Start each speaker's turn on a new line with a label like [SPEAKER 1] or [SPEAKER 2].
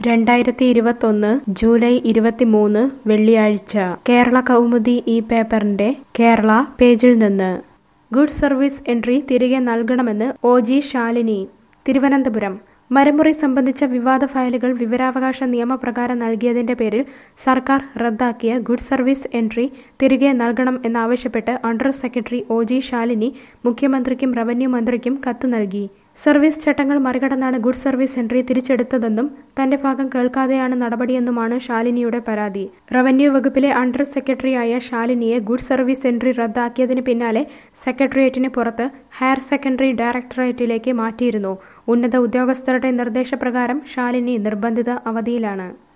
[SPEAKER 1] രണ്ടായിരത്തി ഇരുപത്തൊന്ന് ജൂലൈ ഇരുപത്തിമൂന്ന് വെള്ളിയാഴ്ച കേരള കൗമുദി ഈ പേപ്പറിന്റെ കേരള പേജിൽ നിന്ന് ഗുഡ് സർവീസ് എൻട്രി തിരികെ നൽകണമെന്ന് ഒ ജി ശാലിനി തിരുവനന്തപുരം മരമുറി സംബന്ധിച്ച വിവാദ ഫയലുകൾ വിവരാവകാശ നിയമപ്രകാരം നൽകിയതിന്റെ പേരിൽ സർക്കാർ റദ്ദാക്കിയ ഗുഡ് സർവീസ് എൻട്രി തിരികെ നൽകണം എന്നാവശ്യപ്പെട്ട് under secretary O G Shalini മുഖ്യമന്ത്രിക്കും റവന്യൂ മന്ത്രിക്കും കത്ത് നൽകി സർവീസ് ചട്ടങ്ങൾ മറികടന്നാണ് ഗുഡ് സർവീസ് എൻട്രി തിരിച്ചെടുത്തതെന്നും തന്റെ ഭാഗം കേൾക്കാതെയാണ് നടപടിയെന്നുമാണ് ശാലിനിയുടെ പരാതി റവന്യൂ വകുപ്പിലെ അണ്ടർ സെക്രട്ടറിയായ ശാലിനിയെ ഗുഡ് സർവീസ് എൻട്രി റദ്ദാക്കിയതിന് പിന്നാലെ സെക്രട്ടേറിയറ്റിന് പുറത്ത് ഹയർ സെക്കൻഡറി ഡയറക്ടറേറ്റിലേക്ക് മാറ്റിയിരുന്നു ഉന്നത ഉദ്യോഗസ്ഥരുടെ നിർദ്ദേശപ്രകാരം ശാലിനി നിർബന്ധിത അവധിയിലാണ്